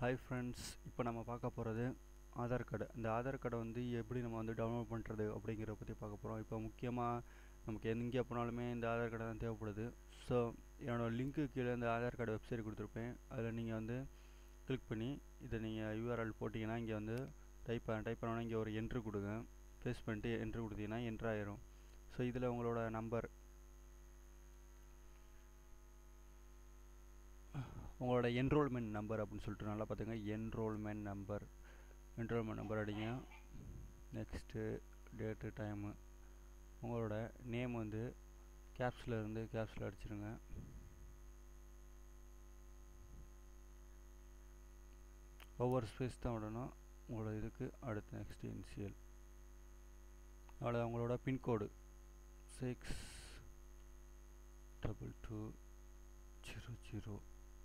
hi friends இப்போ நம்ம பார்க்க போகிறது ஆதார் கார்டு இந்த ஆதார் கார்டை வந்து எப்படி நம்ம வந்து டவுன்லோட் பண்ணுறது அப்படிங்கிறத பற்றி பார்க்க போகிறோம் இப்போ முக்கியமாக நமக்கு எங்கே போனாலுமே இந்த ஆதார் கார்டு தான் தேவைப்படுது ஸோ என்னோடய லிங்க்கு கீழே இந்த ஆதார் கார்டு வெப்சைட் கொடுத்துருப்பேன் அதில் நீங்கள் வந்து கிளிக் பண்ணி இதை நீங்கள் யூஆர்எல் போட்டிங்கன்னா இங்கே வந்து டைப் டைப் பண்ணோன்னா இங்கே ஒரு என்ட்ரு கொடுங்க ப்ளேஸ் பண்ணிட்டு என்ட்ரு கொடுத்தீங்கன்னா என்ட்ரு ஆயிரும் ஸோ இதில் உங்களோட நம்பர் உங்களோட என்ரோல்மெண்ட் நம்பர் அப்படின்னு சொல்லிட்டு நல்லா பார்த்துங்க என்ரோல்மெண்ட் நம்பர் என்ரோல்மெண்ட் நம்பர் அடிங்க நெக்ஸ்ட்டு டேட்டு டைமு உங்களோட நேம் வந்து கேப்ஸில் இருந்து கேப்ஸில் அடிச்சிருங்க ஒவ்வொரு ஸ்பேஸ் தான் விடணும் உங்களோட இதுக்கு அடுத்து நெக்ஸ்ட் இன்சியல் அவ்வளோ உங்களோட pincode six double two zero zero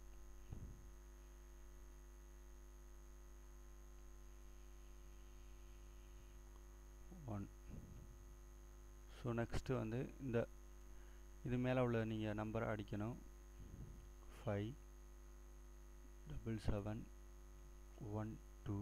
one so next வந்து இந்த இது மேலே உள்ள நீங்கள் நம்பரை அடிக்கணும் five double seven one two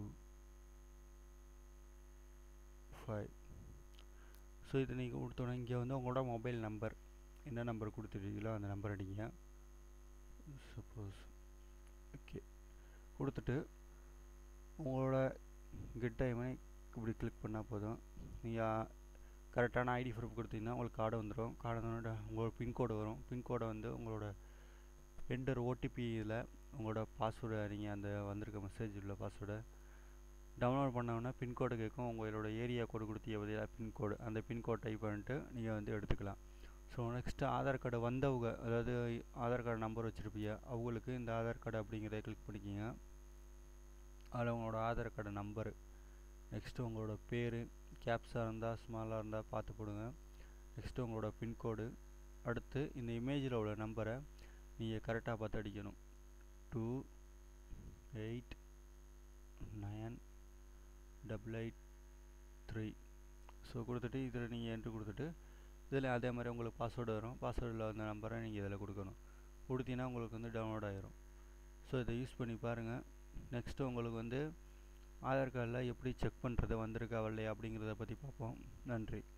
five so இது நீங்கள் கொடுத்தோன்னா இங்கே வந்து உங்களோட மொபைல் நம்பர் என்ன நம்பர் கொடுத்துட்டீங்களோ அந்த நம்பர் அடிங்க சப்போஸ் ஓகே கொடுத்துட்டு உங்களோட கெட் டைமை இப்படி கிளிக் பண்ணால் போதும் நீங்கள் கரெக்டான ஐடி ப்ரூஃப் கொடுத்தீங்கன்னா உங்களுக்கு கார்டு வந்துடும் கார்டு வந்து உங்களோட பின்கோடு வரும் பின்கோடை வந்து உங்களோட என்டர் ஓடிபி இதில் உங்களோட பாஸ்வேர்டை நீங்கள் அந்த வந்திருக்க மெசேஜ் உள்ள பாஸ்வேர்டை டவுன்லோட் பண்ணோன்னா பின்கோடு கேட்கும் உங்களோட ஏரியா கோடு கொடுத்தீங்க பதிலாக பின்கோடு அந்த பின்கோட் டைப் பண்ணிட்டு நீங்கள் வந்து எடுத்துக்கலாம் ஸோ நெக்ஸ்ட்டு ஆதார் கார்டு வந்தவங்க அதாவது ஆதார் கார்டு நம்பர் வச்சுருப்பீங்க அவங்களுக்கு இந்த ஆதார் கார்டு அப்படிங்கிறத கிளிக் பண்ணிக்கிங்க அதில் உங்களோட ஆதார் கார்டு நம்பரு நெக்ஸ்ட்டு உங்களோட பேர் கேப்ஸாக இருந்தால் ஸ்மாலாக இருந்தால் பார்த்து போடுங்க நெக்ஸ்ட்டு உங்களோட பின்கோடு அடுத்து இந்த இமேஜில் உள்ள நம்பரை நீங்கள் கரெக்டாக பார்த்து அடிக்கணும் two eight nine double eight three so கொடுத்துட்டு இதில் நீங்கள் என்ட்ரு கொடுத்துட்டு இதில் அதே மாதிரி உங்களுக்கு பாஸ்வேர்டு வரும் பாஸ்வேர்டில் வந்த நம்பரை நீங்கள் இதில் கொடுக்கணும் கொடுத்தீங்கன்னா உங்களுக்கு வந்து டவுன்லோட் ஆகிரும் ஸோ இதை யூஸ் பண்ணி பாருங்கள் நெக்ஸ்ட்டு உங்களுக்கு வந்து ஆதார் கார்டில் எப்படி செக் பண்ணுறது வந்திருக்கா வரலையா அப்படிங்கிறத பற்றி பார்ப்போம் நன்றி